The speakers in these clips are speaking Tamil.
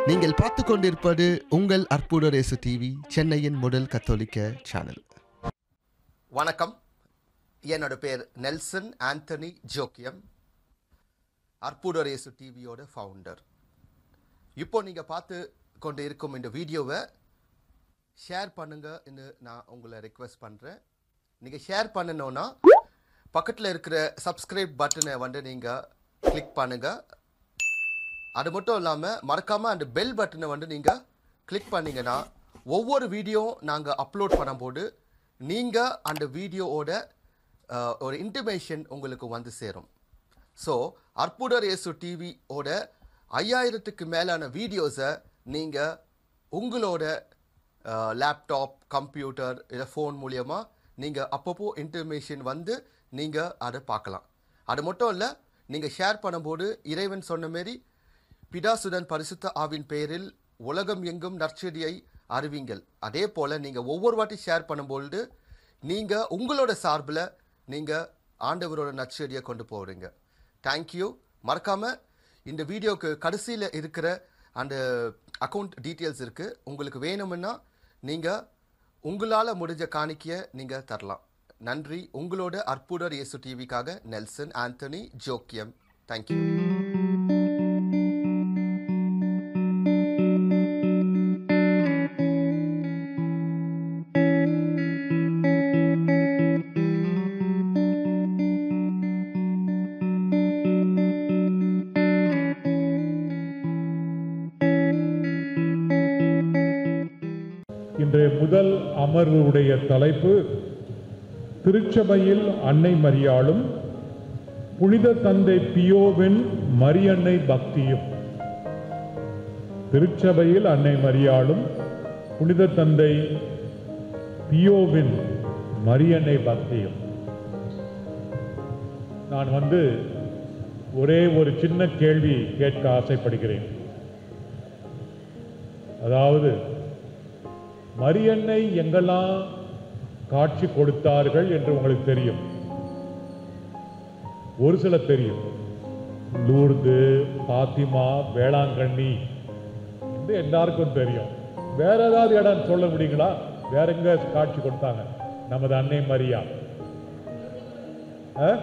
நீங்கள் பார்த்து கொண்டிருப்பது உங்கள் அற்புத ரேசு டிவி சென்னையின் முதல் கத்தோலிக்க சேனல் வணக்கம் என்னோட பேர் நெல்சன் ஆண்டனி ஜோக்கியம் அற்புதரேசு டிவியோட ஃபவுண்டர் இப்போ நீங்கள் பார்த்து கொண்டு இருக்கும் இந்த வீடியோவை ஷேர் பண்ணுங்கன்னு நான் உங்களை ரெக்வெஸ்ட் பண்ணுறேன் நீங்கள் ஷேர் பண்ணணுன்னா பக்கத்தில் இருக்கிற சப்ஸ்கிரைப் பட்டனை வந்து நீங்கள் கிளிக் பண்ணுங்கள் அது மட்டும் இல்லாமல் மறக்காமல் அந்த பெல் பட்டனை வந்து நீங்கள் கிளிக் பண்ணீங்கன்னா ஒவ்வொரு வீடியோ நாங்கள் அப்லோட் பண்ணும்போது நீங்கள் அந்த வீடியோவோட அஹ், ஒரு இன்டிமேஷன் உங்களுக்கு வந்து சேரும் ஸோ அற்புதர் இயேசு டிவியோட ஐயாயிரத்துக்கு மேலான வீடியோஸை நீங்கள் உங்களோட லேப்டாப் கம்ப்யூட்டர் இல்லை ஃபோன் மூலியமா நீங்கள் அப்பப்போ இன்டர்மேஷன் வந்து நீங்கள் அதை பார்க்கலாம் அது மட்டும் இல்லை நீங்கள் ஷேர் பண்ணும்போது இறைவன் சொன்ன மாரி பிதாசுடன் பரிசுத்த ஆவின் பெயரில் உலகம் எங்கும் நற்செடியை அறிவிங்கள் அதே போல் நீங்கள் ஒவ்வொரு வாட்டி ஷேர் பண்ணும்பொழுது நீங்கள் உங்களோட சார்பில் நீங்கள் ஆண்டவரோட நற்செடியை கொண்டு போகிறீங்க தேங்க்யூ மறக்காமல் இந்த வீடியோக்கு கடைசியில் இருக்கிற அந்த அக்கௌண்ட் டீட்டெயில்ஸ் இருக்குது உங்களுக்கு வேணும்னா நீங்கள் உங்களால் முடிஞ்ச காணிக்கையை நீங்கள் தரலாம் நன்றி உங்களோட அற்புதர் இயேசு டிவிக்காக நெல்சன் ஆண்டனி ஜோக்கியம் தேங்க்யூ இன்றைய முதல் அமர்வுடைய தலைப்பு திருச்சபையில் அன்னை மரியாளும் புனித தந்தை பியோவின் மரியன்னை பக்தியும் திருச்சபையில் அன்னை மரியாளும் புனித தந்தை பியோவின் மரியன்னை பக்தியும் நான் வந்து ஒரே ஒரு சின்ன கேள்வி கேட்க ஆசைப்படுகிறேன் அதாவது மரியன்னை எங்கெல்லாம் காட்சி கொடுத்தார்கள் என்று உங்களுக்கு தெரியும் ஒரு சில தெரியும் லூர்து பாத்திமா வேளாங்கண்ணி இது எல்லாருக்கும் தெரியும் வேற ஏதாவது இடம் சொல்ல முடியுங்களா வேற எங்க காட்சி கொடுத்தாங்க நமது அன்னை மரியா ஆ?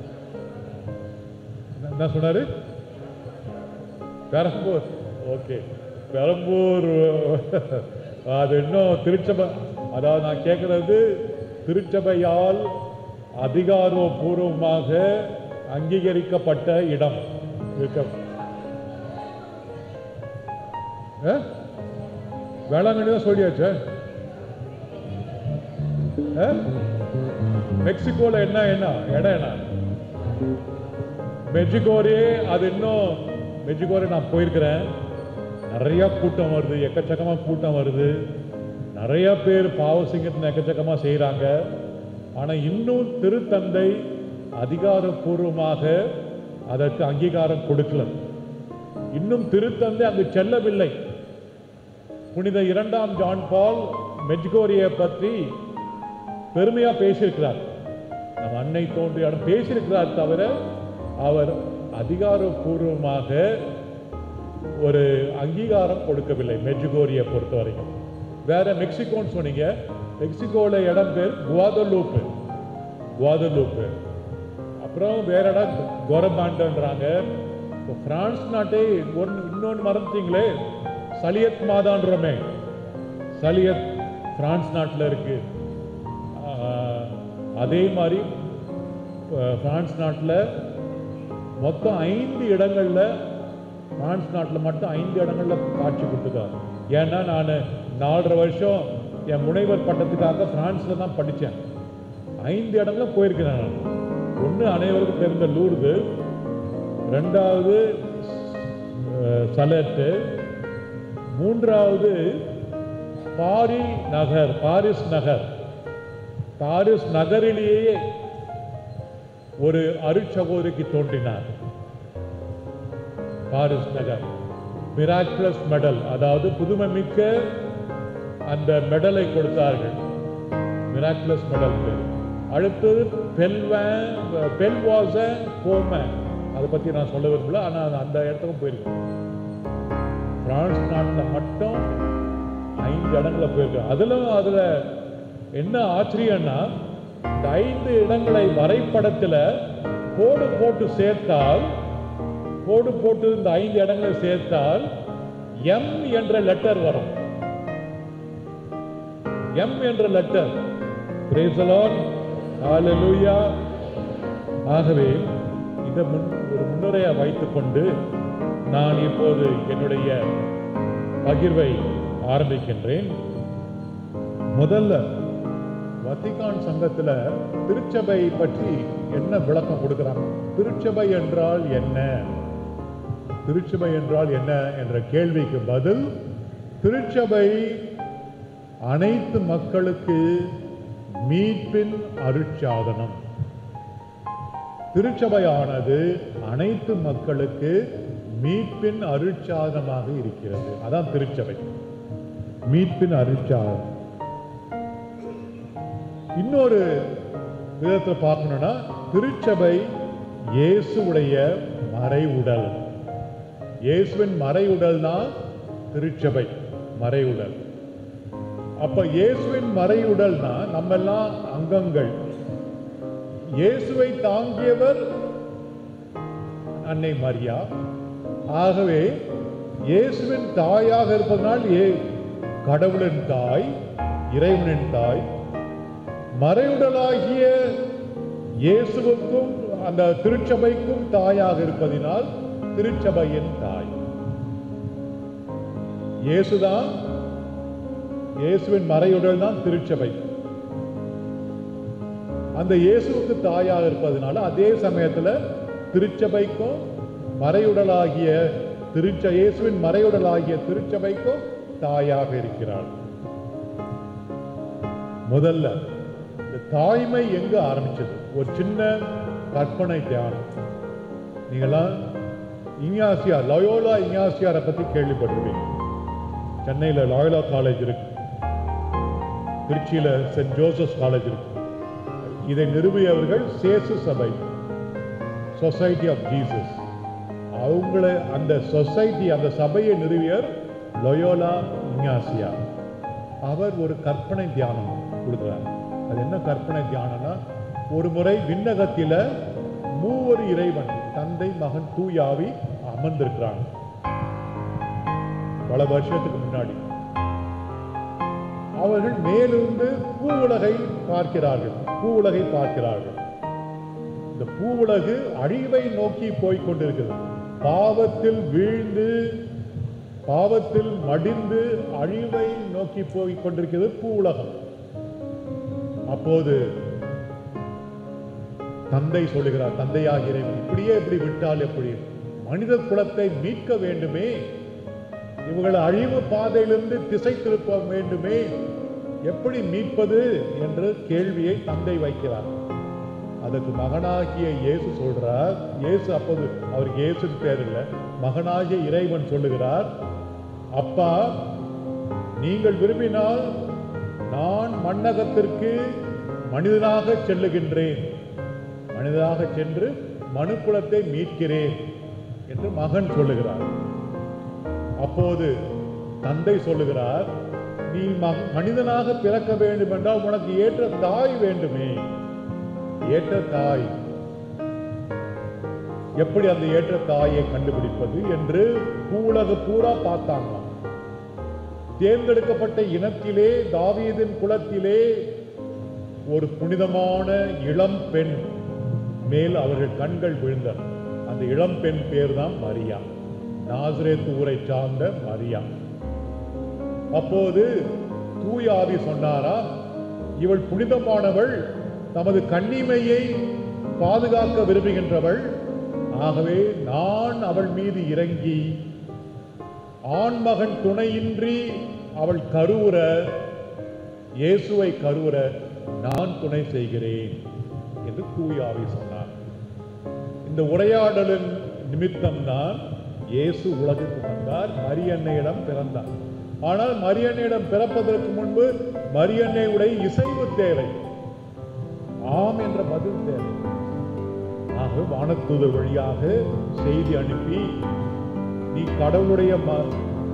என்ன- என்ன சொன்னாரு பெரம்பூர் ஓகே பெரம்பூர் அது இன்னும் திருச்சபை அதாவது நான் கேட்கறது திருச்சபையால் அதிகாரப்பூர்வமாக அங்கீகரிக்கப்பட்ட இடம் இருக்க ஆ? வேளாங்கண்ணி தான் சொல்லியாச்சே ஆ? மெக்சிகோல என்ன என்ன இடம் என்ன மெஜிகோரே அது இன்னும் மெஜிகோரே நான் போயிருக்கிறேன் நிறைய கூட்டம் வருது எக்கச்சக்கமா கூட்டம் வருது நிறைய பேர் பாவ சிங்கத்தின் எக்கச்சக்கமா செய்றாங்க ஆனா இன்னும் திருத்தந்தை அதிகாரப்பூர்வமாக அதற்கு அங்கீகாரம் கொடுக்கல இன்னும் திருத்தந்தை அங்கு செல்லவில்லை புனித இரண்டாம் ஜான் பால் மெஜ்கோரியை பற்றி பெருமையா பேசியிருக்கிறார் நம் அன்னை தோன்றிய இடம் பேசியிருக்கிறார் தவிர அவர் அதிகாரப்பூர்வமாக ஒரு அங்கீகாரம் கொடுக்கவில்லை மெஜுகோரியை பொறுத்த வரைக்கும் வேற மெக்சிகோன்னு சொன்னீங்க மெக்சிகோல இடம் பேர் குவாதலூப்பு குவாதலூப்பு அப்புறம் வேற இடம் கொரபாண்டன்றாங்க இப்போ பிரான்ஸ் நாட்டை ஒன்று இன்னொன்று மறந்துட்டீங்களே சலியத் மாதான்றோமே சலியத் பிரான்ஸ் நாட்டில் இருக்கு ஆஹ், அதே மாதிரி அஹ், பிரான்ஸ் நாட்டில் மொத்தம் ஐந்து இடங்கள்ல பிரான்ஸ் நாட்டில் மட்டும் ஐந்து இடங்கள்ல காட்சி கொடுத்துருக்காங்க ஏன்னா நான் நாலரை வருஷம் என் முனைவர் பட்டத்துக்காக பிரான்ஸ்ல தான் படித்தேன் ஐந்து இடங்களும் போயிருக்கிறேன் நான் ஒன்று அனைவருக்கும் தெரிந்த லூர்து ரெண்டாவது அஹ், சலட்டு மூன்றாவது பாரி நகர் பாரிஸ் நகர் பாரிஸ் நகரிலேயே ஒரு அருட்சகோதரிக்கு தோன்றினார் பாரிஸ் நகர் மிராக்குலஸ் மெடல் அதாவது புதுமை மிக்க அந்த மெடலை கொடுத்தார்கள் மிராக்குலஸ் மெடல் பேர் அடுத்தது பெல்வன் பெல்வாச போம அதை பற்றி நான் சொல்ல விரும்பல ஆனால் அந்த இடத்துக்கும் போயிருக்கேன் பிரான்ஸ் நாட்டில் மட்டும் ஐந்து இடங்களை போயிருக்கு அதிலும் அதுல என்ன ஆச்சரியம்னா இந்த ஐந்து இடங்களை வரைபடத்துல கோடு போட்டு சேர்த்தால் கோடு போட்டு இந்த ஐந்து இடங்களை சேர்த்தால் எம் என்ற லெட்டர் வரும் எம் என்ற லெட்டர் பிரேஸ் ஹalleluya ஆகவே இதை முன் ஒரு முன்னுரையை வைத்துக்கொண்டு நான் இப்போது என்னுடைய பகிர்வை ஆரம்பிக்கின்றேன் முதல்ல வத்திகான் சங்கத்துல திருச்சபை பற்றி என்ன விளக்கம் கொடுக்கிறாங்க திருச்சபை என்றால் என்ன திருச்சபை என்றால் என்ன என்ற கேள்விக்கு பதில் திருச்சபை அனைத்து மக்களுக்கு மீட்பின் அருட்சாதனம் திருச்சபையானது அனைத்து மக்களுக்கு மீட்பின் அருட்சாதனமாக இருக்கிறது அதான் திருச்சபை மீட்பின் அருட்சாதனம் இன்னொரு விதத்தில் பார்க்கணும்னா திருச்சபை இயேசுவுடைய மறைவுடல் இயேசுவின் மறைவுடல் தான் திருச்சபை மறைவுடல் அப்ப இயேசுவின் மறைவுடல்னா நம்ம எல்லாம் அங்கங்கள் இயேசுவை தாங்கியவர் அன்னை மரியா ஆகவே இயேசுவின் தாயாக இருப்பதனால் ஏ கடவுளின் தாய் இறைவனின் தாய் மறைவுடலாகிய இயேசுவுக்கும் அந்த திருச்சபைக்கும் தாயாக இருப்பதினால் திருச்சபையின் தாய் இயேசுதான் இயேசுவின் மறையுடல் தான் திருச்சபை அந்த இயேசுவுக்கு தாயாக இருப்பதனால அதே சமயத்துல திருச்சபைக்கும் மறையுடலாகிய திருச்ச இயேசுவின் மறையுடலாகிய திருச்சபைக்கும் தாயாக இருக்கிறாள் முதல்ல இந்த தாய்மை எங்க ஆரம்பிச்சது ஒரு சின்ன கற்பனை தியானம் நீங்களாம் இங்யாசியார் லயோலா இங்யாசியாரை பத்தி கேள்விப்பட்டிருப்பீங்க சென்னையில லாயலா காலேஜ் இருக்கு திருச்சியில சென்ட் ஜோசப் காலேஜ் இருக்கு இதை நிறுவியவர்கள் சேசு சபை சொசைட்டி ஆஃப் ஜீசஸ் அவங்கள அந்த சொசைட்டி அந்த சபையை நிறுவியர் லொயோலா இங்யாசியா அவர் ஒரு கற்பனை தியானம் கொடுக்குறார் அது என்ன கற்பனை தியானம்னா ஒரு முறை விண்ணகத்தில மூவர் இறைவன் தந்தை மகன் தூயாவி அமர்ந்திருக்கிறாங்க பல வருஷத்துக்கு முன்னாடி அவர்கள் மேலிருந்து பூ உலகை பார்க்கிறார்கள் பூ உலகை பார்க்கிறார்கள் இந்த பூ உலகு அழிவை நோக்கி போய்க் கொண்டிருக்கிறது பாவத்தில் வீழ்ந்து பாவத்தில் மடிந்து அழிவை நோக்கி போய்க் கொண்டிருக்கிறது பூ உலகம் அப்போது தந்தை சொல்லுகிறார் தந்தையாகிய இறைவன் இப்படியே இப்படி விட்டால் எப்படி மனித குலத்தை மீட்க வேண்டுமே இவங்களை அழிவு பாதையிலிருந்து திசை திருப்ப வேண்டுமே எப்படி மீட்பது என்ற கேள்வியை தந்தை வைக்கிறார் அதற்கு மகனாகிய இயேசு சொல்றார் இயேசு அப்போது அவருக்கு இயேசு பேர் இல்லை மகனாகிய இறைவன் சொல்லுகிறார் அப்பா நீங்கள் விரும்பினால் நான் மண்ணகத்திற்கு மனிதனாக செல்லுகின்றேன் மனிதனாக சென்று மனுக்குலத்தை மீட்கிறேன் என்று மகன் சொல்லுகிறார் அப்போது தந்தை சொல்லுகிறார் நீ ம- மனிதனாக பிறக்க வேண்டும் என்றால் உனக்கு ஏற்ற தாய் வேண்டுமே ஏற்ற தாய் எப்படி அந்த ஏற்ற தாயை கண்டுபிடிப்பது என்று பூலக பூரா பார்த்தாங்க தேர்ந்தெடுக்கப்பட்ட இனத்திலே தாவீதின் குலத்திலே ஒரு புனிதமான இளம் பெண் மேல் அவர்கள் கண்கள் விழுந்தன அந்த இளம் பெண் பேர் தான் மரியா நாசரேத் ஊரை சார்ந்த மரியா அப்போது தூய ஆவி சொன்னாரா இவள் புனிதமானவள் தமது கன்னிமையை பாதுகாக்க விரும்புகின்றவள் ஆகவே நான் அவள் மீது இறங்கி ஆண்மகன் துணையின்றி அவள் கருவுற இயேசுவை கருவுற நான் துணை செய்கிறேன் என்று தூய ஆவி சொன்னார் இந்த உரையாடலின் நிமித்தம்தான் இயேசு உலகுக்கு வந்தார் மரியன்னையிடம் பிறந்தார் ஆனால் மரியன்னையிடம் பிறப்பதற்கு முன்பு மரியன்னையுடைய இசைவு தேவை ஆம் என்ற பதில் தேவை ஆக வானத்தூதர் வழியாக செய்தி அனுப்பி நீ கடவுளுடைய ம-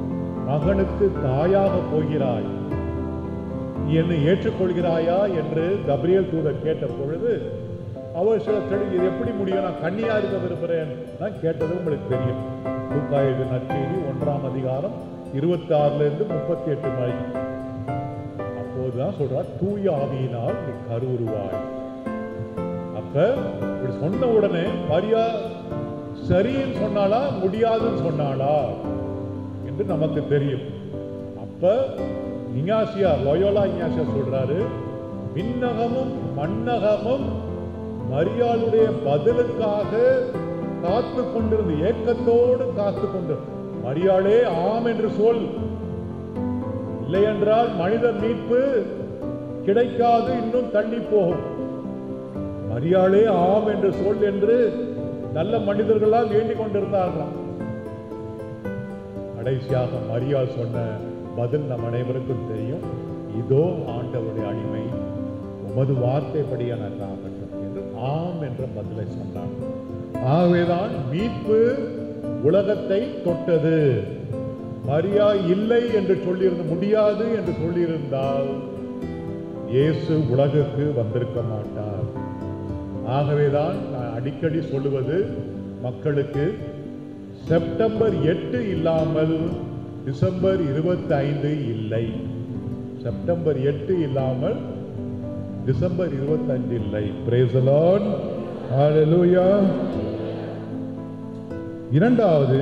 மகனுக்கு தாயாக போகிறாய் என்னை ஏற்றுக்கொள்கிறாயா என்று கப்ரியேல் தூதர் கேட்ட பொழுது அவர் சில தெளிவு இது எப்படி முடியும் நான் கன்னியா இருக்க விரும்புகிறேன் நான் கேட்டது உங்களுக்கு தெரியும் லூக்காயுது நற்செய்தி ஒன்றாம் அதிகாரம் இருபத்தி ஆறுல இருந்து முப்பத்தி எட்டு வரைக்கும் அப்போதுதான் சொல்றார் தூய ஆவியினால் நீ கருவுருவாய் அப்ப இப்படி சொன்ன உடனே மரியா சரின்னு சொன்னாளா முடியாதுன்னு சொன்னாளா என்று நமக்கு தெரியும் அப்ப இங்காசியா லொயோலா இங்காசியா சொல்றாரு விண்ணகமும் மண்ணகமும் மரியாளுடைய பதிலுக்காக காத்து கொண்டிருந்த ஏக்கத்தோடு காத்து கொண்டு மரியாளே ஆம் என்று சொல் இல்லை என்றால் மனித மீட்பு கிடைக்காது இன்னும் தள்ளி போகும் மரியாளே ஆம் என்று சொல் என்று நல்ல மனிதர்களால் வேண்டிக் கொண்டிருந்தார்களாம் கடைசியாக மரியாள் சொன்ன பதில் நம் அனைவருக்கும் தெரியும் இதோ ஆண்டவருடைய அடிமை உமது வார்த்தைப்படி எனக்கு ஆகட்டும் என்று ஆம் என்ற பதிலை சொன்னார் ஆகவேதான் மீட்பு உலகத்தை தொட்டது மரியா இல்லை என்று சொல்லியிருந்த முடியாது என்று சொல்லியிருந்தால் இயேசு உலகுக்கு வந்திருக்க மாட்டார் ஆகவேதான் நான் அடிக்கடி சொல்லுவது மக்களுக்கு செப்டம்பர் எட்டு இல்லாமல் டிசம்பர் இருபத்தி ஐந்து இல்லை செப்டம்பர் எட்டு இல்லாமல் டிசம்பர் இருபத்தஞ்சு இல்லை பிரேசலான் ஹalleluya இரண்டாவது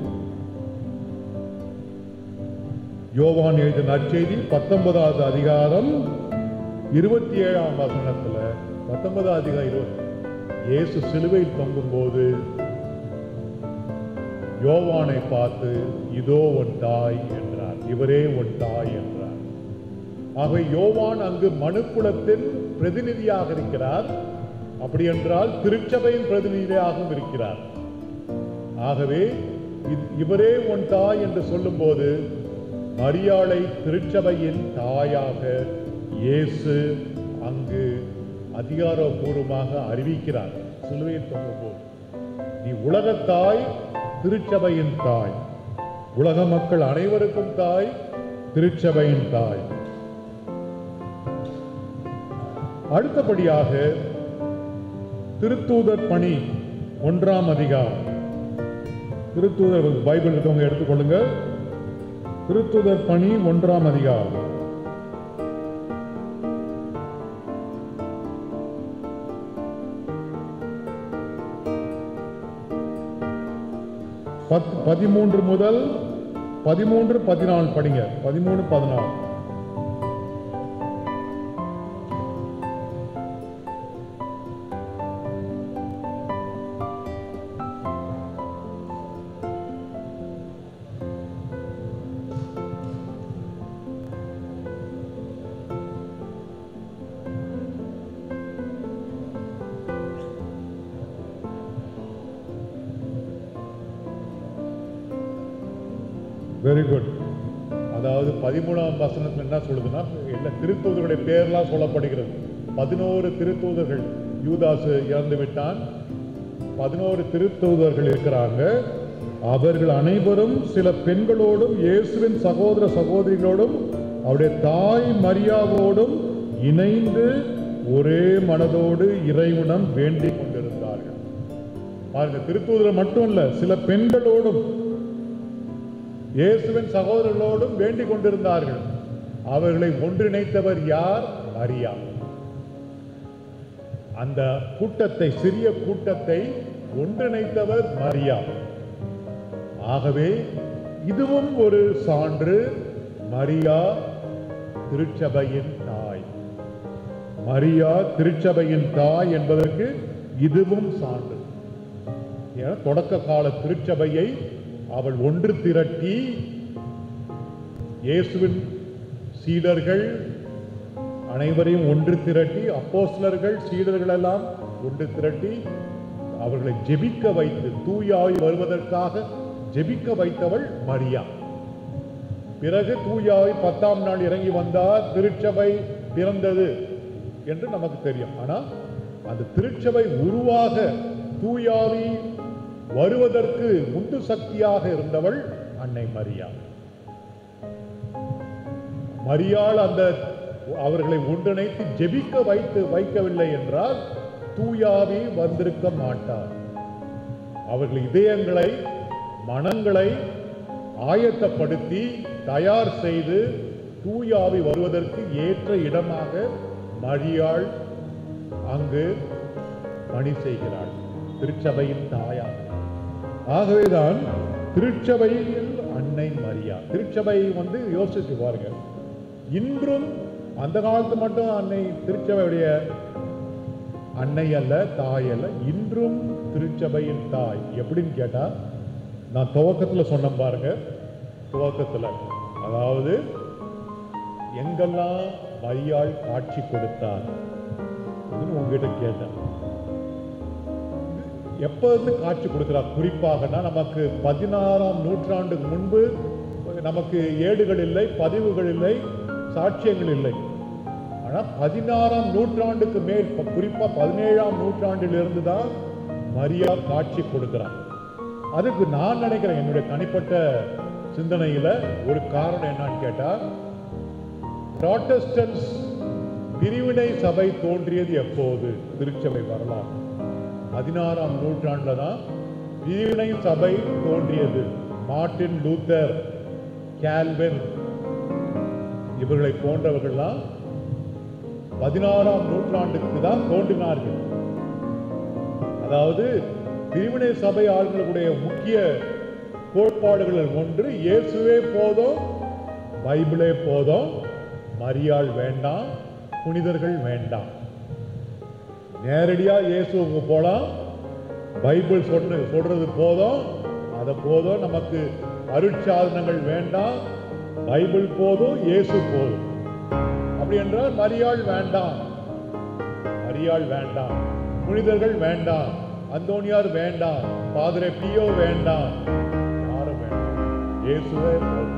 யோவான் எழுதின நற்செய்தி பத்தொன்பதாவது அதிகாரம் இருபத்தி ஏழாம் வசனத்துல பத்தொன்பதாம் அதிகாரம் இருபது இயேசு சிலுவையில் தொங்கும்போது யோவானை பார்த்து இதோ உன் தாய் என்றார் இவரே உன் தாய் என்றார் ஆகவே யோவான் அங்கு மனுக்குலத்தின் பிரதிநிதியாக இருக்கிறார் அப்படி என்றால் திருச்சபையின் பிரதிநிதியாகவும் இருக்கிறார் ஆகவே இ- இவரே உன் தாய் என்று சொல்லும்போது மரியாளை திருச்சபையின் தாயாக இயேசு அங்கு அதிகாரப்பூர்வமாக அறிவிக்கிறார் சிலுவையில் தொங்கும்போது நீ உலகத் தாய் திருச்சபையின் தாய் உலக மக்கள் அனைவருக்கும் தாய் திருச்சபையின் தாய் அடுத்தபடியாக திருத்தூதர் பணி ஒன்றாம் அதிகாரம் திருத்தூதர் பைபிள் இருக்கவங்க எடுத்துக்கொள்ளுங்க திருத்தூதர் பணி ஒன்றாம் அதிகாரம் பத்- பதிமூன்று முதல் பதிமூன்று பதினாலு படிங்க பதிமூணு பதினாலு வெரி குட் அதாவது பதிமூணாம் வசனத்துல என்ன சொல்லுதுன்னா எல்லா திருத்தூதர்களுடைய பேர்லாம் சொல்லப்படுகிறது பதினோரு திருத்தூதர்கள் யூதாசு இறந்து விட்டான் பதினோரு திருத்தூதர்கள் இருக்கிறாங்க அவர்கள் அனைவரும் சில பெண்களோடும் இயேசுவின் சகோதர சகோதரிகளோடும் அவருடைய தாய் மரியாவோடும் இணைந்து ஒரே மனதோடு இறைவனம் வேண்டிக் கொண்டிருந்தார்கள் பாருங்க திருத்தூதர் மட்டும் இல்ல சில பெண்களோடும் இயேசுவின் சகோதரர்களோடும் வேண்டிக் கொண்டிருந்தார்கள் அவர்களை ஒன்றிணைத்தவர் யார் மரியா அந்த கூட்டத்தை சிறிய கூட்டத்தை ஒன்றிணைத்தவர் மரியா ஆகவே இதுவும் ஒரு சான்று மரியா திருச்சபையின் தாய் மரியா திருச்சபையின் தாய் என்பதற்கு இதுவும் சான்று ஏன்னா தொடக்க கால திருச்சபையை அவள் ஒன்று திரட்டி இயேசுவின் சீடர்கள் அனைவரையும் ஒன்று திரட்டி அப்போஸ்லர்கள் சீடர்கள் எல்லாம் ஒன்று திரட்டி அவர்களை ஜெபிக்க வைத்து தூயாய் வருவதற்காக ஜெபிக்க வைத்தவள் மரியா பிறகு தூயாய் பத்தாம் நாள் இறங்கி வந்தார் திருச்சபை பிறந்தது என்று நமக்கு தெரியும் ஆனா அந்த திருச்சபை உருவாக தூயாவி வருவதற்கு உந்து சக்தியாக இருந்தவள் அன்னை மரியா மரியாள் அந்த அவர்களை ஒன்றிணைத்து ஜெபிக்க வைத்து வைக்கவில்லை என்றால் தூயாவி வந்திருக்க மாட்டார் அவர்கள் இதயங்களை மனங்களை ஆயத்தப்படுத்தி தயார் செய்து தூயாவி வருவதற்கு ஏற்ற இடமாக மரியாள் அங்கு பணி செய்கிறாள் திருச்சபையின் தாயாக ஆகவேதான் திருச்சபையில் அன்னை மரியா திருச்சபை வந்து யோசிச்சு பாருங்க இன்றும் அந்த காலத்து மட்டும் அன்னை திருச்சபையுடைய அன்னை அல்ல தாய் அல்ல இன்றும் திருச்சபையின் தாய் எப்படின்னு கேட்டா நான் துவக்கத்துல சொன்னேன் பாருங்க துவக்கத்துல அதாவது எங்கெல்லாம் மரியாள் காட்சி கொடுத்தார் அப்படின்னு உங்ககிட்ட கேட்டேன் எப்ப இருந்து காட்சி கொடுக்கிறார் குறிப்பாகனா நமக்கு பதினாறாம் நூற்றாண்டுக்கு முன்பு நமக்கு ஏடுகள் இல்லை பதிவுகள் இல்லை சாட்சியங்கள் இல்லை ஆனா பதினாறாம் நூற்றாண்டுக்கு மேல் இப்ப குறிப்பா பதினேழாம் நூற்றாண்டில் இருந்து தான் மரியா காட்சி கொடுக்கிறார் அதுக்கு நான் நினைக்கிறேன் என்னுடைய தனிப்பட்ட சிந்தனையில ஒரு காரணம் என்னன்னு கேட்டா ப்ராட்டஸ்டன்ஸ் பிரிவினை சபை தோன்றியது எப்போது திருச்சபை வரலாறு பதினாறாம் நூற்றாண்டுல தான் பிரிவினை சபை தோன்றியது மார்ட்டின் லூத்தர் கேல்வின் இவர்களை போன்றவர்கள்லாம் பதினாறாம் நூற்றாண்டுக்கு தான் தோன்றினார்கள் அதாவது பிரிவினை சபை ஆளுநர்களுடைய முக்கிய கோட்பாடுகளில் ஒன்று இயேசுவே போதும் பைபிளே போதும் மரியாள் வேண்டாம் புனிதர்கள் வேண்டாம் நேரடியா இயேசுவுக்கு போலாம் பைபிள் சொன்ன சொல்றது போதும் அதை போதும் நமக்கு அருட்சாதனங்கள் வேண்டாம் பைபிள் போதும் இயேசு போதும் அப்படி என்றால் மரியாள் வேண்டாம் மரியாள் வேண்டாம் புனிதர்கள் வேண்டாம் அந்தோனியார் வேண்டாம் பாதிரை பியோ வேண்டாம் யாரும் வேண்டாம் இயேசுவே போதும்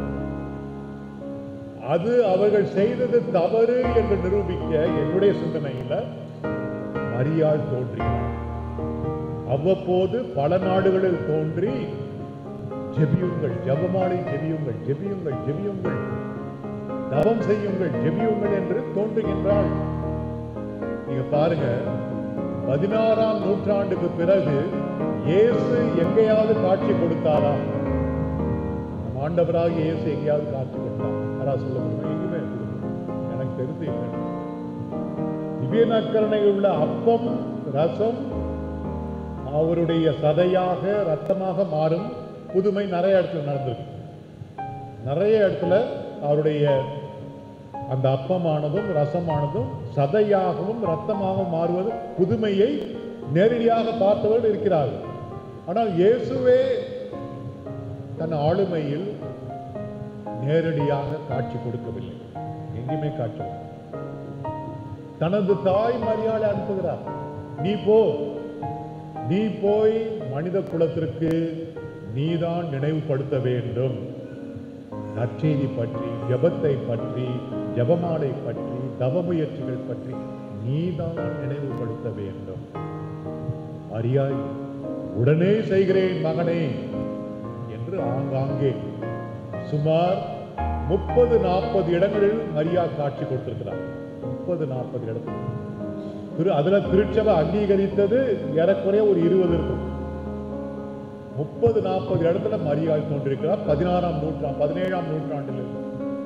அது அவர்கள் செய்தது தவறு என்று நிரூபிக்க என்னுடைய சிந்தனையில மரியாள் தோன்றினார் அவ்வப்போது பல நாடுகளில் தோன்றி ஜெபியுங்கள் ஜெபமாலை ஜெபியுங்கள் ஜெபியுங்கள் ஜெபியுங்கள் தவம் செய்யுங்கள் ஜெபியுங்கள் என்று தோன்றுகின்றாள் நீங்க பாருங்க பதினாறாம் நூற்றாண்டுக்கு பிறகு இயேசு எங்கேயாவது காட்சி கொடுத்தாரா நம் ஆண்டவராக இயேசு எங்கேயாவது காட்சி கொடுத்தார் யாரா சொல்ல முடியுமா எங்குமே கொடுக்கல. எனக்கு தெரிந்து இல்லை திவ்ய நற்கரணையில் உள்ள அப்பம் ரசம் அவருடைய சதையாக ரத்தமாக மாறும் புதுமை நிறைய இடத்துல நடந்திருக்கு நிறைய இடத்துல அவருடைய அந்த அப்பமானதும் ரசமானதும் சதையாகவும் ரத்தமாகவும் மாறுவது புதுமையை நேரடியாக பார்த்தவர்கள் இருக்கிறார்கள் ஆனால் இயேசுவே தன் ஆளுமையில் நேரடியாக காட்சி கொடுக்கவில்லை எங்கேயுமே காட்சி கொடுக்கவில்லை. தனது தாய் மரியாதை அனுப்புகிறார் நீ போ நீ போய் மனித குலத்திற்கு நீதான் நினைவுபடுத்த வேண்டும் நற்செய்தி பற்றி ஜெபத்தை பற்றி ஜெபமாலை பற்றி தவ முயற்சிகள் பற்றி நீதான் நினைவுபடுத்த வேண்டும் மரியாய் உடனே செய்கிறேன் மகனே என்று ஆங்காங்கே சுமார் முப்பது நாற்பது இடங்களில் மரியா காட்சி கொடுத்திருக்கிறார் முப்பது நாற்பது இடத்துல திரு அதுல திருச்சபை அங்கீகரித்தது ஏறக்குறைய ஒரு இருபது இருக்கும் முப்பது நாற்பது இடத்துல மரியாள் தோன்றிருக்கிறார் பதினாறாம் நூற்றாண்டு பதினேழாம் நூற்றாண்டில் இருந்து.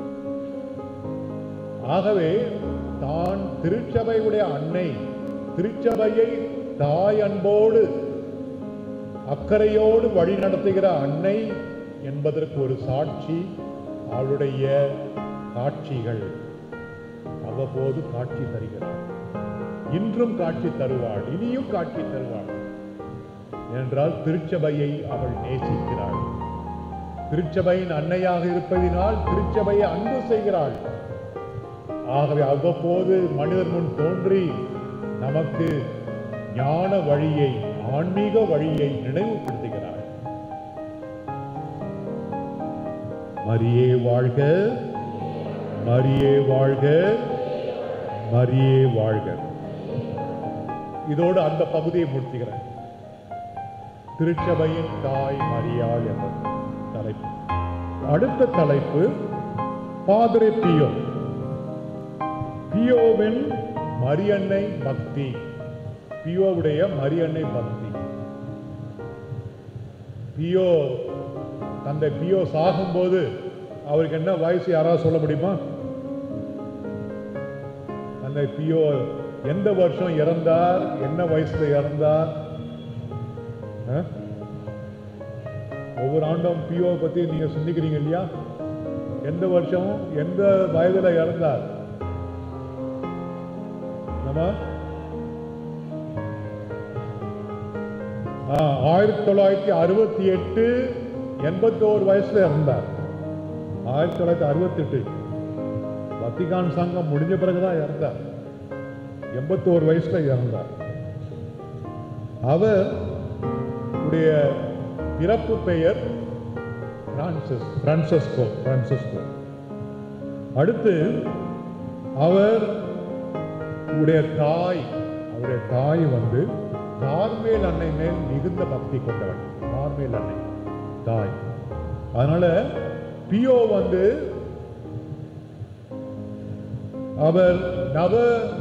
ஆகவே தான் திருச்சபையுடைய அன்னை திருச்சபையை தாய் அன்போடு அக்கறையோடு வழி நடத்துகிற அன்னை என்பதற்கு ஒரு சாட்சி அவளுடைய காட்சிகள் அவ்வப்போது காட்சி தருகிறாள் இன்றும் காட்சி தருவாள் இனியும் காட்சி தருவாள் என்றால் திருச்சபையை அவள் நேசிக்கிறாள் திருச்சபையின் அன்னையாக இருப்பதினால் திருச்சபையை அன்பு செய்கிறாள் ஆகவே அவ்வப்போது மனிதர் முன் தோன்றி நமக்கு ஞான வழியை ஆன்மீக வழியை நினைவுபடுத்துகிறாள் மரியே வாழ்க மரியே வாழ்க மரியே வாழ்க இதோடு அந்த பகுதியை முடிச்சுக்கிறேன் திருச்சபையின் தாய் மரியாள் என்ற தலைப்பு அடுத்த தலைப்பு பாதிரி பியோ பியோவின் மரியன்னை பக்தி பியோவுடைய மரியன்னை பக்தி பியோ தந்தை பியோ சாகும்போது அவருக்கு என்ன வயசு யாராவது சொல்ல முடியுமா தந்தை பியோ எந்த வருஷம் இறந்தார் என்ன வயசுல இறந்தார் ஆ? ஒவ்வொரு ஆண்டும் பியோ பத்தி நீங்க சிந்திக்கிறீங்க இல்லையா எந்த வருஷம் எந்த வயதுல இறந்தார் நம்ம ஆ, ஆயிரத்தி தொள்ளாயிரத்தி அறுபத்தி எட்டு எண்பத்தோரு வயசுல இறந்தார் ஆயிரத்தி தொள்ளாயிரத்தி அறுபத்தி எட்டு வத்திகான் சங்கம் முடிஞ்ச பிறகுதான் இறந்தார் எண்பத்தோரு வயசுல இறந்தார் அவர் உடைய பிறப்பு பெயர் பிரான்சிஸ் பிரான்சஸ்கோ பிரான்சஸ்கோ அடுத்து அவர் உடைய தாய் அவருடைய தாய் வந்து கார்மேல் அன்னை மேல் மிகுந்த பக்தி கொண்டவள் கார்மேல் அன்னை தாய் அதனால பியோ வந்து அவர் நவ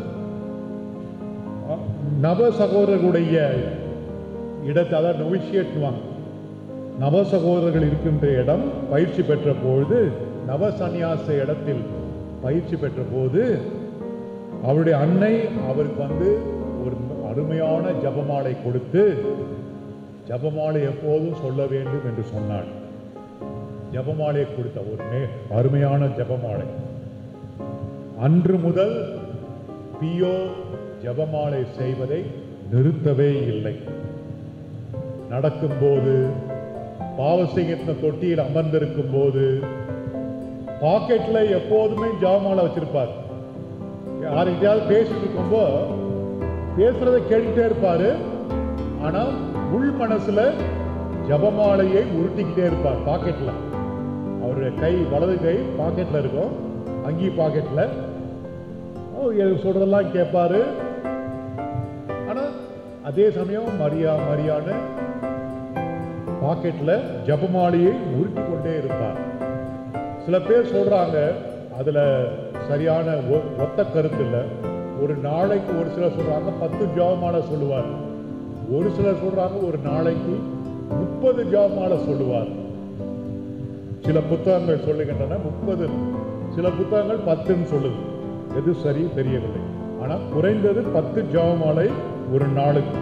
நவ சகோதரர்களுடைய இடத்தை அதாவது நொவிஷியேட்டுவாங்க நவ சகோதரர்கள் இருக்கின்ற இடம் பயிற்சி பெற்ற பொழுது நவ சந்நியாச இடத்தில் பயிற்சி பெற்ற போது அவருடைய அன்னை அவருக்கு வந்து ஒரு அருமையான ஜபமாலை கொடுத்து ஜபமாலை எப்போதும் சொல்ல வேண்டும் என்று சொன்னாள் ஜபமாலையை கொடுத்த ஒரு மே- அருமையான ஜபமாலை அன்று முதல் பியோ ஜபமாலை செய்வதை நிறுத்தவே இல்லை நடக்கும்போது பாவசிங்கத்தின தொட்டியில் அமர்ந்திருக்கும் போது பாக்கெட்ல எப்போதுமே ஜபமாலை வச்சிருப்பார் யார்கிட்டயாவது பேசிட்டு இருக்கும்போ பேசுறதை கேட்டுட்டே இருப்பாரு ஆனா உள் மனசுல ஜபமாலையை உருட்டிக்கிட்டே இருப்பார் பாக்கெட்ல அவருடைய கை வலது கை பாக்கெட்ல இருக்கும் அங்கி பாக்கெட்ல அவர் எது சொல்றதெல்லாம் கேட்பாரு ஆனா அதே சமயம் மரியா மரியான்னு பாக்கெட்ல ஜபமாலையை உருட்டி கொண்டே இருப்பார் சில பேர் சொல்றாங்க அதுல சரியான ஒ- ஒத்த கருத்து இல்ல ஒரு நாளைக்கு ஒரு சிலர் சொல்றாங்க பத்து ஜபமாலை சொல்லுவார் ஒரு சிலர் சொல்றாங்க ஒரு நாளைக்கு முப்பது ஜபமாலை சொல்லுவார் சில புத்தகங்கள் சொல்லுகின்றன முப்பது சில புத்தகங்கள் பத்துன்னு சொல்லுது எது சரி தெரியவில்லை ஆனா குறைந்தது பத்து ஜபமாலை ஒரு நாளுக்கு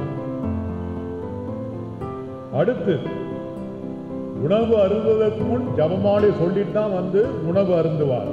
அடுத்து உணவு அருந்துவதற்கு முன் ஜபமாலை சொல்லிட்டு தான் வந்து உணவு அருந்துவார்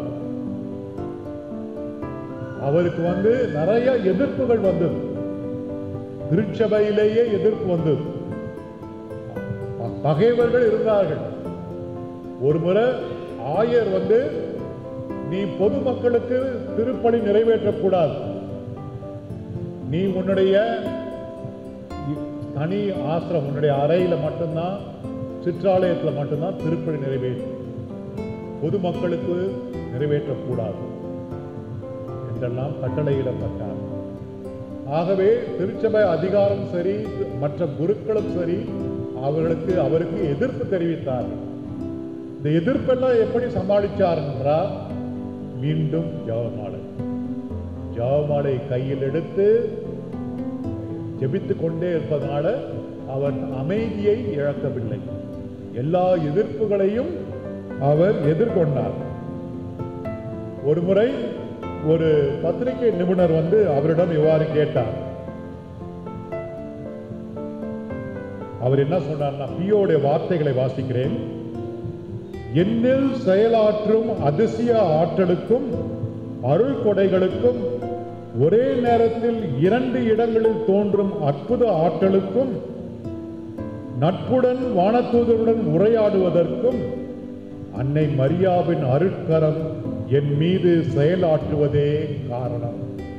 அவருக்கு வந்து நிறைய எதிர்ப்புகள் வந்தது திருச்சபையிலேயே எதிர்ப்பு வந்தது ப- பகைவர்கள் இருந்தார்கள் ஒரு முறை ஆயர் வந்து நீ பொதுமக்களுக்கு திருப்பணி நிறைவேற்றக்கூடாது நீ உன்னுடைய இ- தனி ஆசிரம் உன்னுடைய அறையில மட்டும்தான் சிற்றாலயத்துல மட்டும்தான் திருப்பணி நிறைவேற்றும் பொதுமக்களுக்கு நிறைவேற்றக்கூடாது என்றெல்லாம் கட்டளையிடப்பட்டார் ஆகவே திருச்சபை அதிகாரம் சரி மற்ற குருக்களும் சரி அவர்களுக்கு அவருக்கு எதிர்ப்பு தெரிவித்தார்கள் இந்த எதிர்ப்பெல்லாம் எப்படி சமாளிச்சார் என்றால் மீண்டும் ஜெபமாலை ஜெபமாலை கையில் எடுத்து ஜெபித்துக் கொண்டே இருப்பதனால அவர் அமைதியை இழக்கவில்லை எல்லா எதிர்ப்புகளையும் அவர் எதிர்கொண்டார் ஒரு முறை ஒரு பத்திரிகை நிபுணர் வந்து அவரிடம் இவ்வாறு கேட்டார் அவர் என்ன சொன்னார்னா பியோடைய வார்த்தைகளை வாசிக்கிறேன் என்னில் செயலாற்றும் அதிசய ஆற்றலுக்கும் அருள் கொடைகளுக்கும் ஒரே நேரத்தில் இரண்டு இடங்களில் தோன்றும் அற்புத ஆற்றலுக்கும் நட்புடன் வானதூதருடன் உரையாடுவதற்கும் அன்னை மரியாவின் அருட்கரம் என் மீது செயலாற்றுவதே காரணம்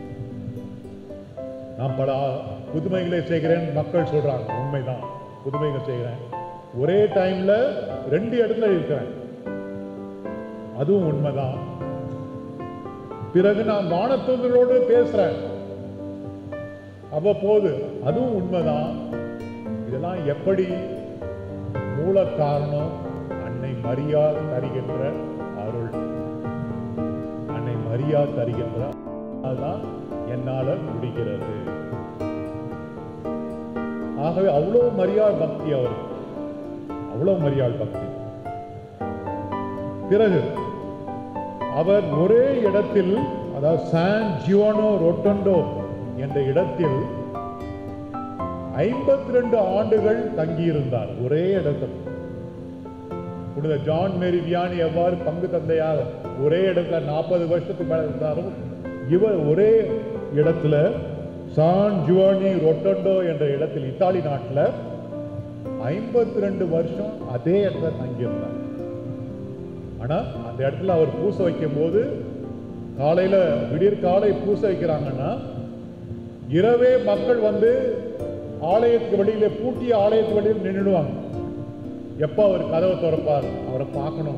நான் பல புதுமைகளை செய்கிறேன் மக்கள் சொல்றாங்க உண்மைதான் புதுமைகள் செய்கிறேன் ஒரே டைம்ல ரெண்டு இடத்துல இருக்கிறேன் அதுவும் உண்மைதான் பிறகு நான் வானத்தூதரோடு பேசுறேன் அவ்வப்போது அதுவும் உண்மைதான் இதெல்லாம் எப்படி மூல காரணம் அன்னை மரியா தருகின்ற அருள் மரியா தருகின்றார் அதுதான் என்னால முடிகிறது ஆகவே அவ்வளோ மரியாள் பக்தி அவர் அவ்வளோ மரியாள் பக்தி பிறகு அவர் ஒரே இடத்தில் அதாவது சான் ஜியோனோ ரொட்டண்டோ என்ற இடத்தில் ஐம்பத்தி ரெண்டு ஆண்டுகள் தங்கியிருந்தார் ஒரே இடத்தில் புனித ஜான் மேரி வியானி எவ்வாறு பங்கு தந்தையாக ஒரே இடத்துல நாற்பது வருஷத்துக்கு மேல இருந்தாலும் இவர் ஒரே இடத்துல சான் ஜுவானி ரொட்டண்டோ என்ற இடத்தில் இத்தாலி நாட்டில் ஐம்பத்தி ரெண்டு வருஷம் அதே இடத்துல தங்கியிருந்தார் ஆனா அந்த இடத்துல அவர் பூசை வைக்கும் போது காலையில விடியற் காலை பூசை வைக்கிறாங்கன்னா இரவே மக்கள் வந்து ஆலயத்துக்கு வெளியில பூட்டிய ஆலயத்துக்கு வெளியில் நின்றுடுவாங்க எப்ப அவர் கதவை திறப்பார் அவரை பார்க்கணும்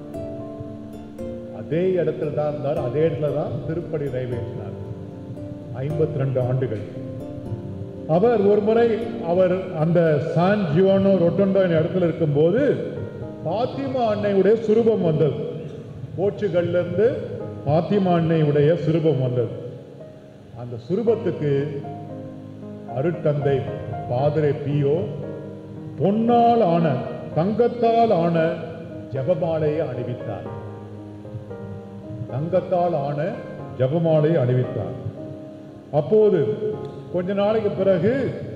அதே இடத்துல தான் இருந்தார் அதே இடத்துல தான் திருப்படி நிறைவேற்றினார் ஐம்பத்தி ரெண்டு ஆண்டுகள் அவர் ஒரு முறை அவர் அந்த சான் ஜிவானோ ரொட்டண்டோ என்ற இடத்துல இருக்கும்போது பாத்திமா அன்னையுடைய சுரூபம் வந்தது போர்ச்சுகல்ல இருந்து பாத்திமா அன்னையுடைய சுரூபம் வந்தது அந்த சுரூபத்துக்கு அருட்தந்தை பாதிரே பியோ பொன்னால் ஆன தங்கத்தால் ஆன ஜெபமாலையை அணிவித்தார் தங்கத்தால் ஆன ஜெபமாலையை அணிவித்தார் அப்போது கொஞ்ச நாளைக்கு பிறகு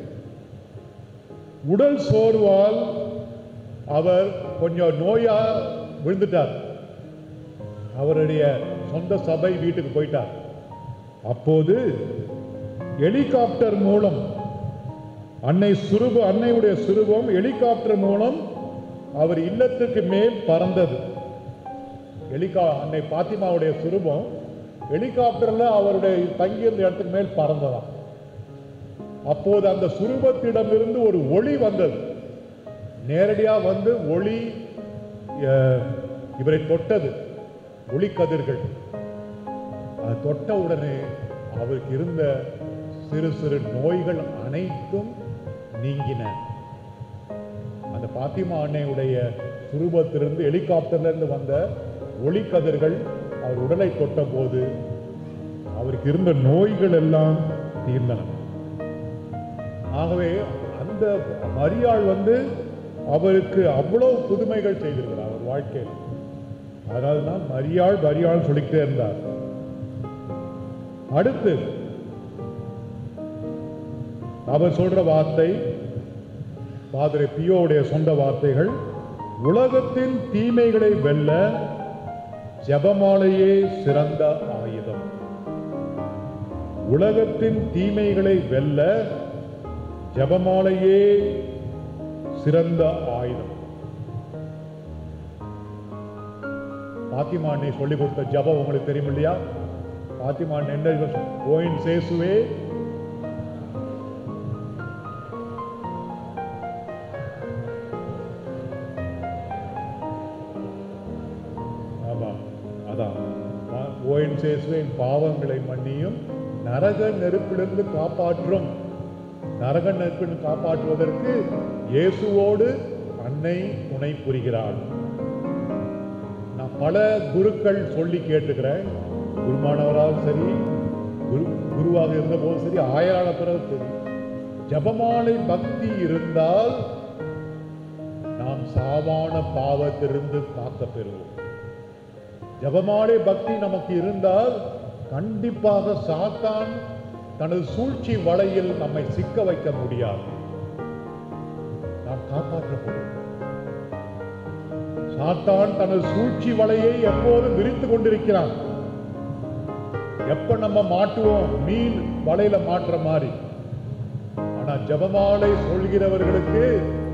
உடல் சோர்வால் அவர் கொஞ்சம் நோயா விழுந்துட்டார் அவருடைய சொந்த சபை வீட்டுக்கு போயிட்டார் அப்போது ஹெலிகாப்டர் மூலம் அன்னை சுரூப அன்னையுடைய சுரூபம் ஹெலிகாப்டர் மூலம் அவர் இல்லத்துக்கு மேல் பறந்தது ஹெலிகா அன்னை பாத்திமாவுடைய சுரூபம் ஹெலிகாப்டர்ல அவருடைய தங்கியிருந்த இடத்துக்கு மேல் பறந்ததாம் அப்போது அந்த சுரூபத்திடமிருந்து ஒரு ஒளி வந்தது நேரடியா வந்து ஒளி அஹ், இவரை தொட்டது ஒளிக்கதிர்கள் அது தொட்ட உடனே அவருக்கு இருந்த சிறு சிறு நோய்கள் அனைத்தும் நீங்கின அந்த பாத்திமா அன்னையுடைய சுரூபத்திலிருந்து ஹெலிகாப்டர்ல இருந்து வந்த ஒளிக்கதிர்கள் அவர் உடலை தொட்ட போது அவருக்கு இருந்த நோய்கள் எல்லாம் தீர்ந்தன ஆகவே அந்த மரியாள் வந்து அவருக்கு அவ்வளவு புதுமைகள் செய்திருக்கிறார் அவர் வாழ்க்கையில் அதனால தான் மரியாள் மரியாள் சொல்லிக்கிட்டே இருந்தார் அடுத்து அவர் சொல்ற வார்த்தை பாதிரை பியோவுடைய சொந்த வார்த்தைகள் உலகத்தின் தீமைகளை வெல்ல ஜெபமாலையே சிறந்த ஆயுதம் உலகத்தின் தீமைகளை வெல்ல ஜெபமாலையே சிறந்த ஆயுதம் பாத்திமா அன்னை சொல்லிக் கொடுத்த ஜெபம் உங்களுக்கு தெரியும் இல்லையா பாத்திமா அன்னை என்ன ஓயின் சேசுவே ஆமா அதான் பா- ஓயின் சேசுவே என் பாவங்களை மன்னியும் நரக நெருப்பிலிருந்து காப்பாற்றும் நரக நெருப்பிலிருந்து காப்பாற்றுவதற்கு இயேசுவோடு அன்னை துணை புரிகிறாள் நான் பல குருக்கள் சொல்லி கேட்டுக்கிறேன் குருமானவராக சரி குரு குருவாக இருந்த போது சரி ஆயாள பிறகு சரி ஜபமாலை பக்தி இருந்தால் நாம் சாவான பாவத்திலிருந்து காக்க பெறுவோம் ஜபமாலை பக்தி நமக்கு இருந்தால் கண்டிப்பாக சாத்தான் தனது சூழ்ச்சி வலையில் நம்மை சிக்க வைக்க முடியாது நாம் காப்பாற்றப்படுவோம் சாத்தான் தனது சூழ்ச்சி வலையை எப்போதும் விரித்து கொண்டிருக்கிறான் எப்ப நம்ம மாட்டுவோம் மீன் வலையில மாட்டுற மாதிரி ஆனா ஜபமாலை சொல்கிறவர்களுக்கு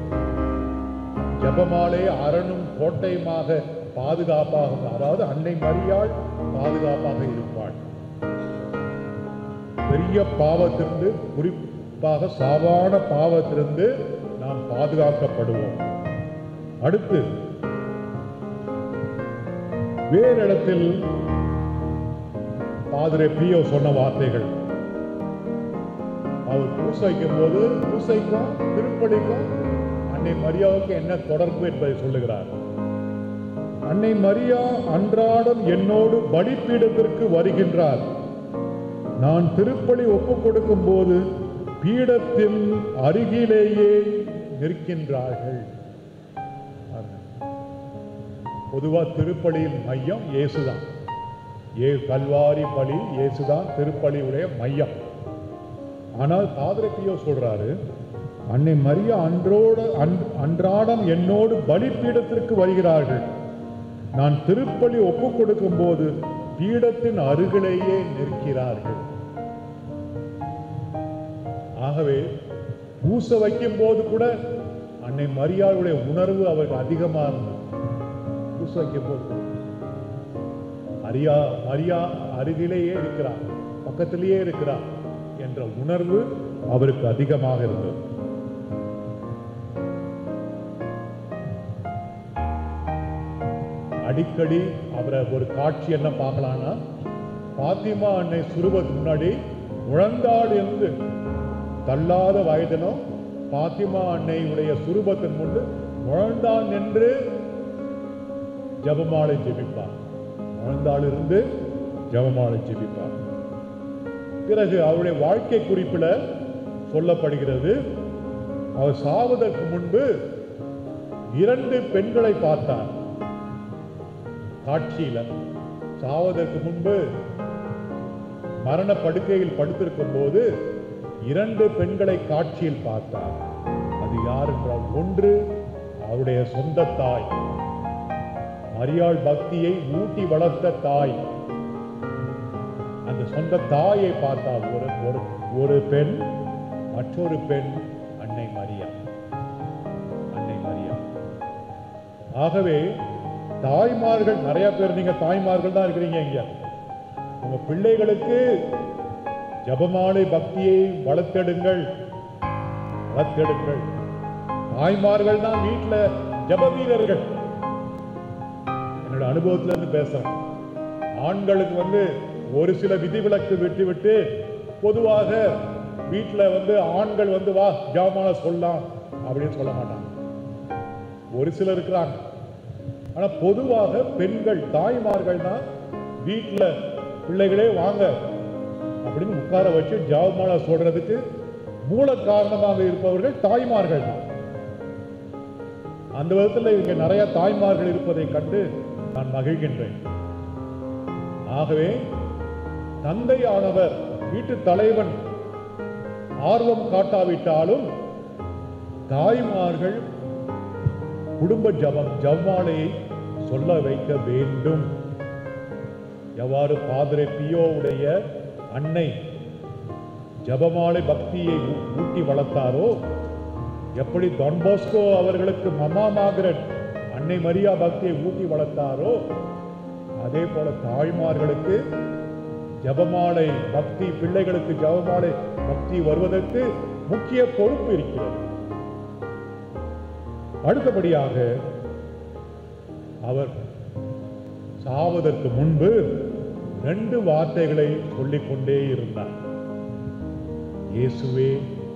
ஜபமாலை அரணும் கோட்டையுமாக பாதுகாப்பாக அதாவது அன்னை மரியாள் பாதுகாப்பாக இருப்பாள் பெரிய பாவத்திலிருந்து குறிப்பாக சாவான பாவத்திலிருந்து நாம் பாதுகாக்கப்படுவோம் அடுத்து வேறு இடத்தில் பாதிரே பிரியோ சொன்ன வார்த்தைகள் அவர் பூசைக்கும் போது பூசைக்கும் திருப்பலிக்கும் அன்னை மரியாவுக்கு என்ன தொடர்பு என்பதை சொல்லுகிறார் அன்னை மரியா அன்றாடம் என்னோடு பலிப்பீடத்திற்கு வருகின்றார் நான் திருப்பலி ஒப்புக் கொடுக்கும் போது பீடத்தின் அருகிலேயே நிற்கின்றார்கள் பொதுவா திருப்பலியின் மையம் இயேசுதான் ஏ கல்வாரி பலி இயேசுதான் திருப்பலியுடைய மையம் ஆனால் பாதிரப்பியோ சொல்றாரு அன்னை மரியா அன்றோடு அன்- அன்றாடம் என்னோடு பலிப்பீடத்திற்கு வருகிறார்கள் நான் திருப்பலி ஒப்புக் கொடுக்கும் போது பீடத்தின் அருகிலேயே நிற்கிறார்கள் ஆகவே பூச வைக்கும் போது கூட அன்னை மரியாளுடைய உணர்வு அவருக்கு அதிகமா இருந்தது பூச வைக்கும் போது கூட. மரியா மரியா அருகிலேயே இருக்கிறார் பக்கத்திலேயே இருக்கிறார் என்ற உணர்வு அவருக்கு அதிகமாக இருந்தது அடிக்கடி அவரை ஒரு காட்சி என்ன பார்க்கலாம்னா பாத்திமா அன்னை சுருவத்துக்கு முன்னாடி முழந்தாள் இருந்து தள்ளாத வயதிலும் பாத்திமா அன்னையுடைய சுரூபத்தின் முன்பு முழந்தாள் நின்று ஜபமாலை ஜெபிப்பார் முழந்தாள் இருந்து ஜபமாலை ஜெபிப்பார் பிறகு அவருடைய வாழ்க்கை குறிப்பில் சொல்லப்படுகிறது அவர் சாவதற்கு முன்பு இரண்டு பெண்களை பார்த்தார் காட்சியில சாவதற்கு முன்பு மரண படுக்கையில் படுத்திருக்கும் போது இரண்டு பெண்களை காட்சியில் பார்த்தார் அது யார் என்றால் ஒன்று அவருடைய சொந்த தாய் மரியாள் பக்தியை ஊட்டி வளர்த்த தாய் அந்த சொந்த தாயை பார்த்தார் ஒரு ஒரு ஒரு பெண் மற்றொரு பெண் அன்னை மரியா அன்னை மரியா ஆகவே தாய்மார்கள் நிறைய பேர் நீங்க தாய்மார்கள் தான் இருக்கிறீங்க இங்க உங்க பிள்ளைகளுக்கு ஜபமாலை பக்தியை வளர்த்தெடுங்கள் வளர்த்தெடுங்கள் தாய்மார்கள் தான் வீட்டுல ஜப வீரர்கள் என்னோட அனுபவத்துல இருந்து பேசுறேன் ஆண்களுக்கு வந்து ஒரு சில விதிவிலக்கு விட்டு விட்டு பொதுவாக வீட்டுல வந்து ஆண்கள் வந்து வா ஜாமால சொல்லலாம் அப்படின்னு சொல்ல மாட்டாங்க ஒரு சிலர் இருக்கிறாங்க ஆனா பொதுவாக பெண்கள் தாய்மார்கள் தான் வீட்டுல பிள்ளைகளே வாங்க அப்படின்னு உட்கார வச்சு ஜாவமாலா சொல்றதுக்கு மூல காரணமாக இருப்பவர்கள் தாய்மார்கள் தான் அந்த விதத்தில் இங்க நிறைய தாய்மார்கள் இருப்பதை கண்டு நான் மகிழ்கின்றேன் ஆகவே தந்தையானவர் வீட்டு தலைவன் ஆர்வம் காட்டாவிட்டாலும் தாய்மார்கள் குடும்ப ஜபம் ஜவ்வாலையை சொல்ல வைக்க வேண்டும் எவ்வாறு பாதிரை பியோவுடைய அன்னை ஜபமாலை பக்தியை ஊ- ஊட்டி வளர்த்தாரோ எப்படி டான் பாஸ்கோ அவர்களுக்கு மமா மாகரட் அன்னை மரியா பக்தியை ஊட்டி வளர்த்தாரோ அதே போல தாய்மார்களுக்கு ஜபமாலை பக்தி பிள்ளைகளுக்கு ஜபமாலை பக்தி வருவதற்கு முக்கிய பொறுப்பு இருக்கிறது அடுத்தபடியாக அவர் சாவதற்கு முன்பு ரெண்டு வார்த்தைகளை சொல்லிக்கொண்டே இருந்தார் இயேசுவே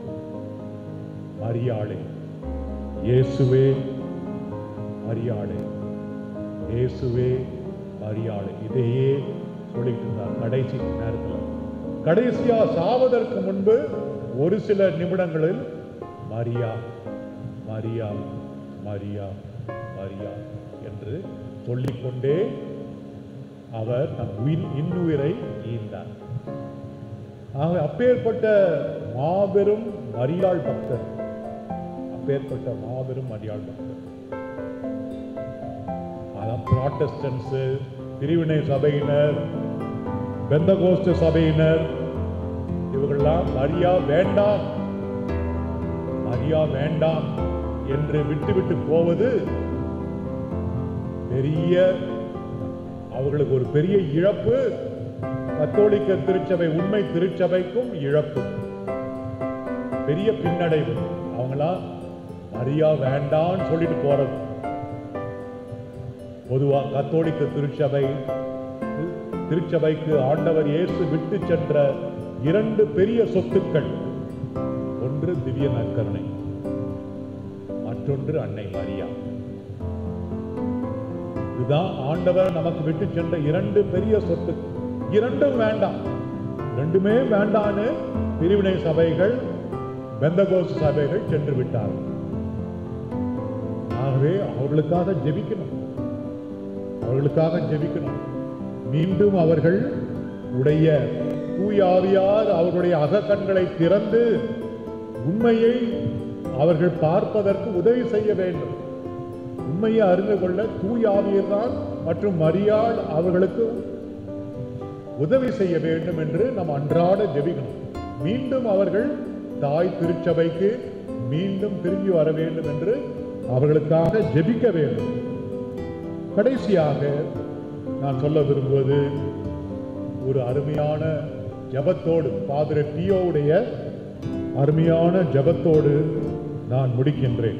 மரியாளே இயேசுவே மரியாளே இயேசுவே மரியாளே இதையே சொல்லிட்டு இருந்தார் கடைசி நேரத்தில் கடைசியா சாவதற்கு முன்பு ஒரு சில நிமிடங்களில் மரியா மரியா மரியா மரியா என்று சொல்லிக்கொண்டே அவர் தன் உயிர் இன்னுயிரை ஈந்தார் ஆக அப்பேற்பட்ட மாபெரும் மரியாள் பக்தர் அப்பேற்பட்ட மாபெரும் மரியாள் பக்தர் அதான் ப்ராட்டஸ்டன்ஸ் பிரிவினை சபையினர் பெந்தகோஸ்த சபையினர் இவர்கள்லாம் மரியா வேண்டாம் மரியா வேண்டாம் என்று விட்டுவிட்டு போவது பெரிய அவர்களுக்கு ஒரு பெரிய இழப்பு கத்தோலிக்க திருச்சபை உண்மை திருச்சபைக்கும் இழப்பு பெரிய பின்னடைவு அவங்களாம் மரியா வேண்டாம்னு சொல்லிட்டு போறது பொதுவா கத்தோலிக்க திருச்சபை திருச்சபைக்கு ஆண்டவர் இயேசு விட்டு சென்ற இரண்டு பெரிய சொத்துக்கள் ஒன்று திவ்ய நற்கருணை மற்றொன்று அன்னை மரியா இதுதான் ஆண்டவர் நமக்கு விட்டு சென்ற இரண்டு பெரிய சொத்து இரண்டும் வேண்டாம் ரெண்டுமே வேண்டான்னு பிரிவினை சபைகள் பெந்தகோஸ் சபைகள் சென்று விட்டார்கள் ஆகவே அவர்களுக்காக ஜெபிக்கணும் அவர்களுக்காக ஜெபிக்கணும் மீண்டும் அவர்கள் உடைய தூயாவியார் அவர்களுடைய அகக்கண்களை திறந்து உண்மையை அவர்கள் பார்ப்பதற்கு உதவி செய்ய வேண்டும் உண்மையை அறிந்து கொள்ள தூயாவியர்தான் மற்றும் மரியாள் அவர்களுக்கு உதவி செய்ய வேண்டும் என்று நாம் அன்றாட ஜெபிக்கணும் மீண்டும் அவர்கள் தாய் திருச்சபைக்கு மீண்டும் திரும்பி வர வேண்டும் என்று அவர்களுக்காக ஜெபிக்க வேண்டும் கடைசியாக நான் சொல்ல விரும்புவது ஒரு அருமையான ஜபத்தோடு பாதிர பியோவுடைய அருமையான ஜபத்தோடு நான் முடிக்கின்றேன்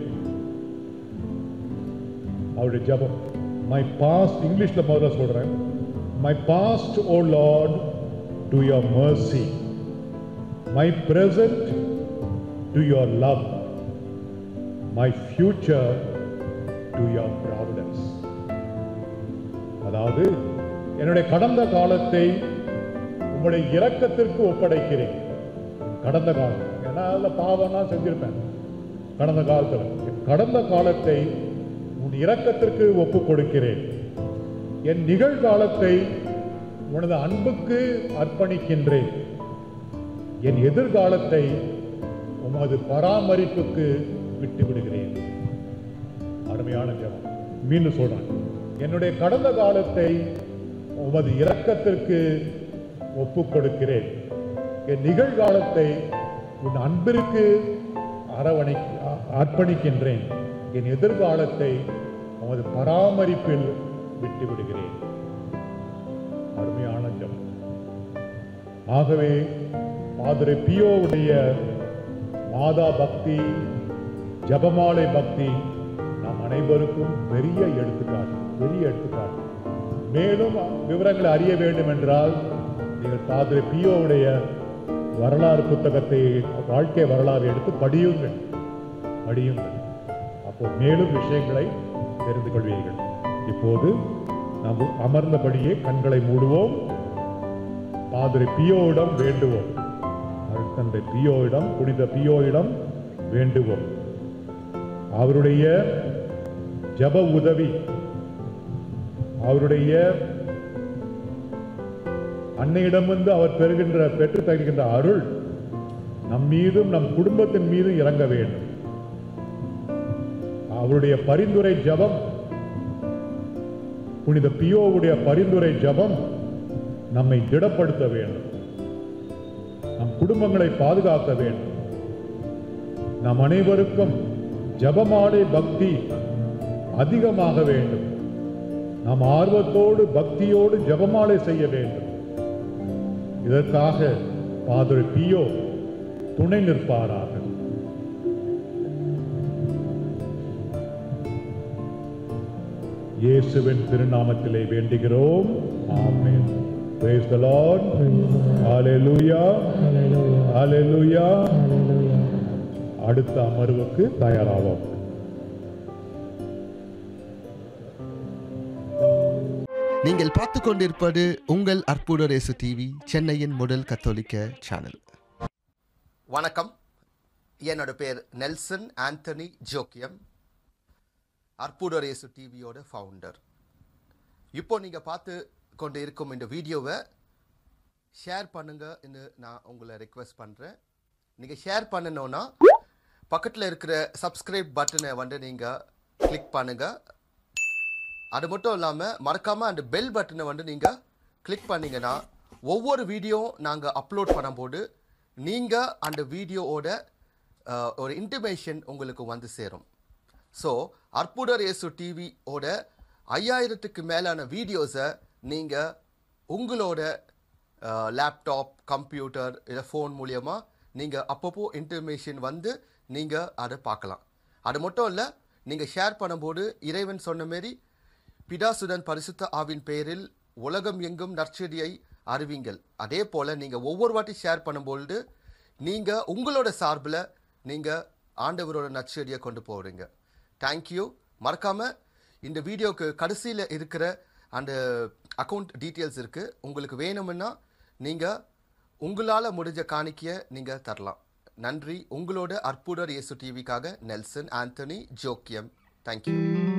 அவருடைய ஜபம் மை பாஸ்ட் இங்கிலீஷ்ல முதல்ல சொல்றேன் my past O lord to your mercy my present to your love my future to your providence அதாவது என்னுடைய கடந்த காலத்தை உங்களுடைய இரக்கத்திற்கு ஒப்படைக்கிறேன் கடந்த காலம் ஏன்னா அதில் பாவம்லாம் செஞ்சிருப்பேன் கடந்த காலத்தில் என் கடந்த காலத்தை உன் இரக்கத்திற்கு ஒப்பு கொடுக்கிறேன் என் நிகழ்காலத்தை உனது அன்புக்கு அர்ப்பணிக்கின்றேன் என் எதிர்காலத்தை உமது பராமரிப்புக்கு விட்டு விடுகிறேன் அருமையான ஜெபம் மீண்டும் சொல்றேன் என்னுடைய கடந்த காலத்தை உமது இரக்கத்திற்கு ஒப்புக் கொடுக்கிறேன் என் நிகழ்காலத்தை உன் அன்பிற்கு அரவணை அ- அர்ப்பணிக்கின்றேன் என் எதிர்காலத்தை உமது பராமரிப்பில் விட்டு விடுகிறேன் அருமையான ஜெபம் ஆகவே பாதிரை பியோவுடைய மாதா பக்தி ஜபமாலை பக்தி நாம் அனைவருக்கும் பெரிய எடுத்துக்காட்டு பெரிய எடுத்துக்காட்டு மேலும் விவரங்களை அறிய வேண்டும் என்றால் நீங்கள் பாதிரை பியோவுடைய வரலாறு புத்தகத்தை வாழ்க்கை வரலாறு எடுத்து படியுங்கள் படியுங்கள் அப்போ மேலும் விஷயங்களை தெரிந்து கொள்வீர்கள் இப்போது நாம் அமர்ந்தபடியே கண்களை மூடுவோம் பாதிரி பியோவிடம் வேண்டுவோம் அருட்தந்தை பியோவிடம் புனித பியோவிடம் வேண்டுவோம் அவருடைய ஜப உதவி அவருடைய அன்னையிடமிருந்து அவர் பெறுகின்ற பெற்று தருகின்ற அருள் நம் மீதும் நம் குடும்பத்தின் மீதும் இறங்க வேண்டும் அவருடைய பரிந்துரை ஜபம் புனித பியோவுடைய பரிந்துரை ஜபம் நம்மை திடப்படுத்த வேண்டும் நம் குடும்பங்களை பாதுகாக்க வேண்டும் நம் அனைவருக்கும் ஜபமாலை பக்தி அதிகமாக வேண்டும் நாம் ஆர்வத்தோடு பக்தியோடு ஜபமாலை செய்ய வேண்டும் இதற்காக பாதர் பியோ துணை நிற்பாராக இயேசுவின் திருநாமத்திலே வேண்டுகிறோம் ஆமென் praise the lord hallelujah hallelujah அடுத்த அமர்வுக்கு தயாராவோம் நீங்கள் பார்த்து கொண்டிருப்பது உங்கள் அற்புதரேசு டிவி சென்னையின் முதல் கத்தோலிக்க சேனல் வணக்கம் என்னோட பேர் நெல்சன் ஆண்டனி ஜோக்கியம் அற்புதரேசு டிவியோட ஃபவுண்டர் இப்போ நீங்கள் பார்த்து கொண்டு இருக்கும் இந்த வீடியோவை ஷேர் பண்ணுங்கன்னு நான் உங்களை ரெக்வெஸ்ட் பண்ணுறேன் நீங்கள் ஷேர் பண்ணணும்னா பக்கத்தில் இருக்கிற சப்ஸ்கிரைப் பட்டனை வந்து நீங்கள் கிளிக் பண்ணுங்கள் அது மட்டும் இல்லாமல் மறக்காமல் அந்த பெல் பட்டனை வந்து நீங்கள் கிளிக் பண்ணீங்கன்னா ஒவ்வொரு வீடியோ நாங்கள் அப்லோட் பண்ணும்போது நீங்கள் அந்த வீடியோவோட அஹ், ஒரு இன்டிமேஷன் உங்களுக்கு வந்து சேரும் ஸோ அற்புதர் இயேசு டிவியோட ஐயாயிரத்துக்கு மேலான வீடியோஸை நீங்கள் உங்களோட லேப்டாப் கம்ப்யூட்டர் இல்லை ஃபோன் மூலியமா நீங்கள் அப்பப்போ இன்டர்மேஷன் வந்து நீங்கள் அதை பார்க்கலாம் அது மட்டும் இல்லை நீங்கள் ஷேர் பண்ணும்போது இறைவன் சொன்ன மாரி பிதாசுடன் பரிசுத்த ஆவின் பெயரில் உலகம் எங்கும் நற்செடியை அறிவிங்கள் அதே போல் நீங்கள் ஒவ்வொரு வாட்டி ஷேர் பண்ணும்பொழுது நீங்கள் உங்களோட சார்பில் நீங்கள் ஆண்டவரோட நற்செடியை கொண்டு போகிறீங்க தேங்க்யூ மறக்காமல் இந்த வீடியோக்கு கடைசியில் இருக்கிற அந்த அக்கௌண்ட் டீட்டெயில்ஸ் இருக்குது உங்களுக்கு வேணும்னா நீங்கள் உங்களால் முடிஞ்ச காணிக்கையை நீங்கள் தரலாம் நன்றி உங்களோட அற்புதர் இயேசு டிவிக்காக நெல்சன் ஆண்டனி ஜோக்கியம் தேங்க்யூ